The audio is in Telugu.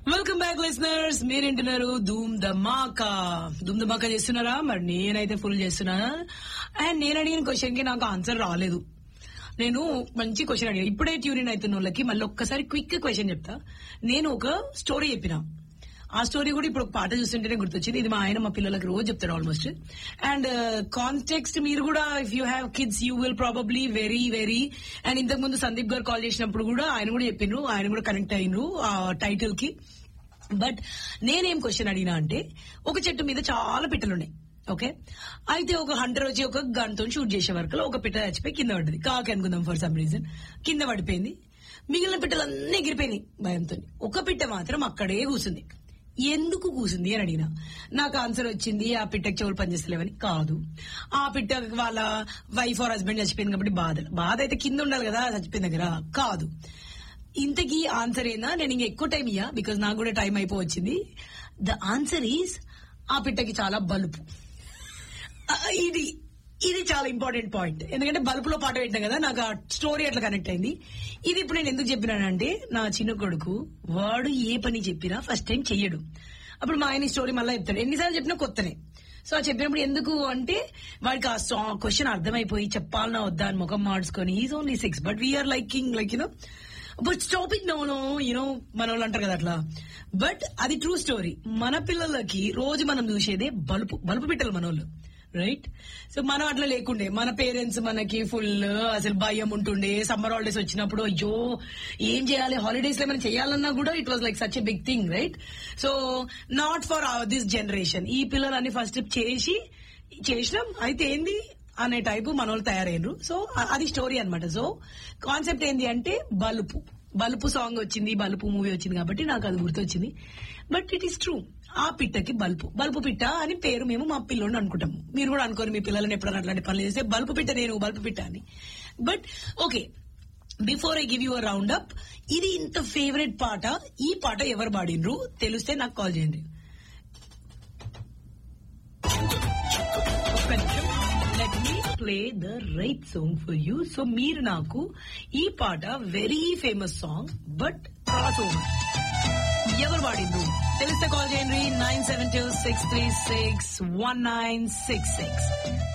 వెల్కమ్ బ్యాక్ లిసనర్స్ మీరేంటున్నారు ధూమ్ ధమాకా ధూమ్ ధమాకా చేస్తున్నారా మరి నేనైతే ఫుల్ చేస్తున్నా అండ్ నేను అడిగిన క్వశ్చన్ కి నాకు ఆన్సర్ రాలేదు నేను మంచి క్వశ్చన్ అడిగాను ఇప్పుడే ట్యూరిన్ అవుతున్న వాళ్ళకి మళ్ళీ ఒక్కసారి క్విక్ క్వశ్చన్ చెప్తా నేను ఒక స్టోరీ చెప్పిన ఆ స్టోరీ కూడా ఇప్పుడు ఒక పాట చూస్తుంటేనే గుర్తొచ్చింది ఇది మా ఆయన మా పిల్లలకి రోజు చెప్తారు ఆల్మోస్ట్ అండ్ కాంటెక్స్ట్ మీరు కూడా if you have kids you will probably very very and ఇంతకు ముందు సందీప్ గారు కాల్ చేసినప్పుడు కూడా ఆయన కూడా చెప్పిండ్రు ఆయన కూడా కనెక్ట్ అయినరు ఆ టైటిల్ కి బట్ నేనేం క్వశ్చన్ అడిగినా అంటే ఒక చెట్టు మీద చాలా పిట్టలున్నాయి ఓకే అయితే ఒక హంటర్ వచ్చి ఒక గన్తో షూట్ చేసే వరకు ఒక పిట్ట చచ్చిపోయి కింద పడ్డది కాకి అనుకుందాం ఫర్ సమ్ రీజన్ కింద పడిపోయింది మిగిలిన పిట్టలన్నీ ఎగిరిపోయినాయి భయంతో ఒక పిట్ట మాత్రం అక్కడే కూసింది ఎందుకు కూసింది అని అడిగిన నాకు ఆన్సర్ వచ్చింది ఆ పిట్టకి చెవులు పనిచేస్తలేవని కాదు ఆ పిట్ట వాళ్ళ వైఫ్ ఆర్ హస్బెండ్ చచ్చిపోయింది కాబట్టి బాధ బాధ అయితే కింద ఉండాలి కదా చచ్చిపోయిన దగ్గర కాదు ఇంతకీ ఆన్సర్ ఏందా నేను ఇంకా ఎక్కువ టైం ఇయ్యా బికాజ్ నాకు కూడా టైం అయిపోవచ్చింది ద ఆన్సర్ ఈజ్ ఆ పిట్టకి చాలా బలుపు ఆ, ఇది ఇది చాలా ఇంపార్టెంట్ పాయింట్ ఎందుకంటే బల్బులో పాట పెట్టినా కదా నాకు ఆ స్టోరీ అట్లా కనెక్ట్ అయింది ఇది ఇప్పుడు నేను ఎందుకు చెప్పినానంటే నా చిన్న కొడుకు వాడు ఏ పని చెప్పినా ఫస్ట్ టైం చెయ్యడు అప్పుడు మా ఆయన ఈ స్టోరీ మళ్ళీ చెప్తాడు ఎన్నిసార్లు చెప్పినా కొత్తనే సో ఆ చెప్పినప్పుడు ఎందుకు అంటే వాడికి ఆ క్వశ్చన్ అర్థమైపోయి చెప్పాలన్నా వద్దా అని ముఖం మార్చుకొని is only six but we are liking like you know but stop it no no you know మన వాళ్ళు అంటారు కదా అట్లా బట్ అది ట్రూ స్టోరీ మన పిల్లలకి రోజు మనం చూసేదే బలుపు బలుపు పిట్టలు మన వాళ్ళు రైట్ సో మనం అట్లా లేకుండే మన పేరెంట్స్ మనకి ఫుల్ అసలు భయం ఉంటుండే సమ్మర్ హాలిడేస్ వచ్చినప్పుడు అయ్యో ఏం చేయాలి హాలిడేస్ లో ఏమైనా చేయాలన్నా కూడా it was like such a big thing right so not for this generation ఈ పిల్లలన్నీ ఫస్ట్ చేసి చేసినాం అయితే ఏంది అనే టైపు మన వాళ్ళు తయారయ్యారు సో అ- అది స్టోరీ అన్నమాట సో కాన్సెప్ట్ ఏంది అంటే బలుపు బలుపు సాంగ్ వచ్చింది బలుపు మూవీ వచ్చింది కాబట్టి నాకు అది గుర్తొచ్చింది బట్ ఇట్ ఈస్ ట్రూ ఆ పిట్టకి బల్పు బల్పు పిట్ట అని పేరు మేము మా పిల్లోని అనుకుంటాము మీరు కూడా అనుకోరు మీ పిల్లల్ని ఎప్పుడైనా అట్లాంటి పనులు చేస్తే బల్పు పిట్ట నేను బల్పు పిట్ట అని but okay before I give you round up ఇది ఇంత ఫేవరెట్ పాట ఈ పాట ఎవరు పాడినరు తెలిస్తే నాకు కాల్ చేయండి let me play the right song for you so మీరు నాకు ఈ పాట very famous song but cross over ఎవరు పాడిండ్రు తెలిస్తే కాల్ చేయండి nine seven two six three six one nine six six